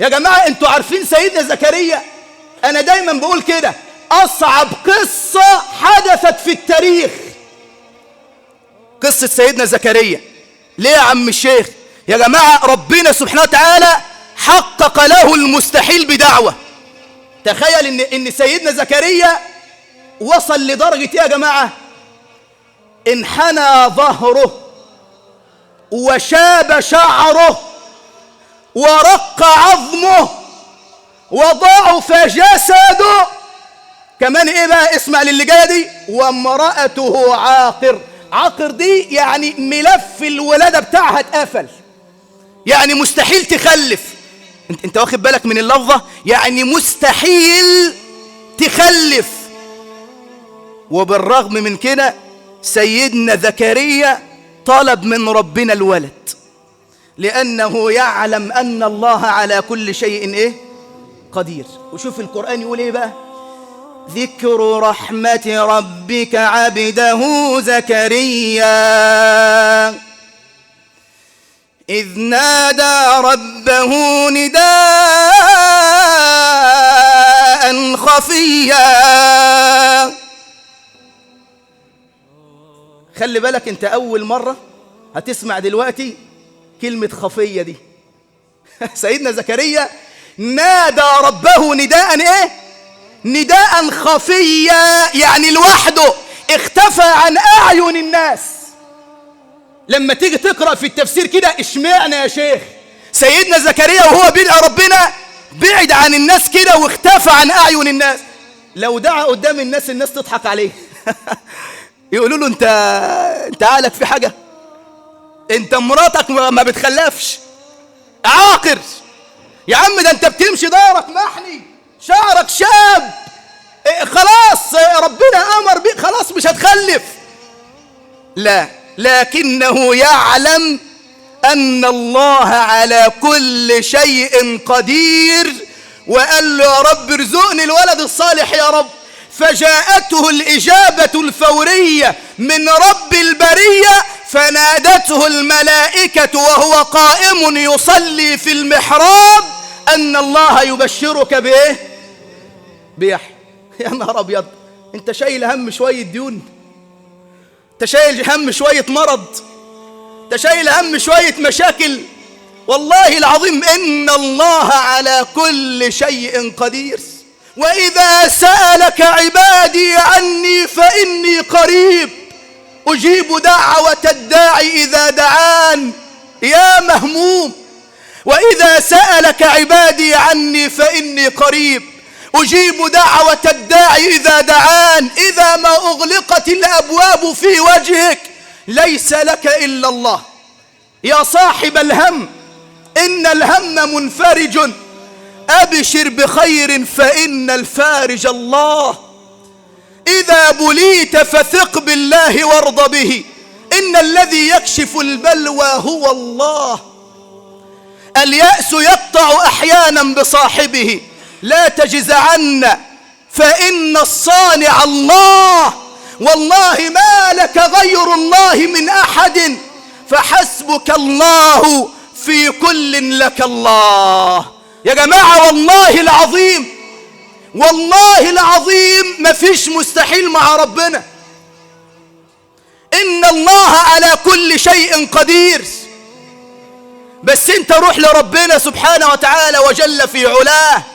يا جماعة انتوا عارفين سيدنا زكريا انا دايما بقول كده اصعب قصة حدثت في التاريخ قصة سيدنا زكريا ليه يا عم الشيخ يا جماعة ربنا سبحانه وتعالى حقق له المستحيل بدعوة تخيل ان, إن سيدنا زكريا وصل لدرجة ايه يا جماعة انحنى ظهره وشاب شعره ورق عظمه وضعف جسده كمان ايه بقى اسمع للي جايه دي وامرأته عاقر عاقر دي يعني ملف الولادة بتاعها اتقفل يعني مستحيل تخلف انت, انت واخد بالك من اللفظة يعني مستحيل تخلف وبالرغم من كده سيدنا زكريا طلب من ربنا الولد لأنه يعلم أن الله على كل شيء إيه؟ قدير وشوف القرآن يقول إيه بقى ذكر رحمة ربك عبده زكريا إذ نادى ربه نداء خفيا خلي بالك انت أول مرة هتسمع دلوقتي كلمة خفية دي سيدنا زكريا نادى ربه نداء ايه نداء خفيا يعني لوحده اختفى عن اعين الناس لما تيجي تقرا في التفسير كده اشمعنى يا شيخ سيدنا زكريا وهو بيدعي ربنا بعد عن الناس كده واختفى عن اعين الناس لو دعا قدام الناس الناس تضحك عليه يقولوا له انت انت عقلك في حاجه انت مراتك ما بتخلفش عاقر يا عم ده انت بتمشي دارك محني شعرك شاب إيه خلاص ربنا امر بيك خلاص مش هتخلف لا لكنه يعلم ان الله على كل شيء قدير وقال له يا رب ارزقني الولد الصالح يا رب فجاءته الإجابة الفورية من رب البرية فنادته الملائكة وهو قائم يصلي في المحراب أن الله يبشرك بإيه؟ بيحيى يا نهار أبيض أنت شايل هم شوية ديون أنت شايل هم شوية مرض أنت شايل هم شوية مشاكل والله العظيم إن الله على كل شيء قدير وإذا سألك عبادي عني فإني قريب أجيب دعوة الداعي إذا دعان يا مهموم وإذا سألك عبادي عني فإني قريب أجيب دعوة الداعي إذا دعان إذا ما أغلقت الأبواب في وجهك ليس لك إلا الله يا صاحب الهم إن الهم منفرج أبشر بخير فإن الفارج الله إذا بليت فثق بالله وارض به إن الذي يكشف البلوى هو الله اليأس يقطع أحيانا بصاحبه لا تجزعن فإن الصانع الله والله ما لك غير الله من أحد فحسبك الله في كل لك الله يا جماعة والله العظيم والله العظيم مفيش مستحيل مع ربنا إن الله على كل شيء قدير بس انت روح لربنا سبحانه وتعالى وجل في علاه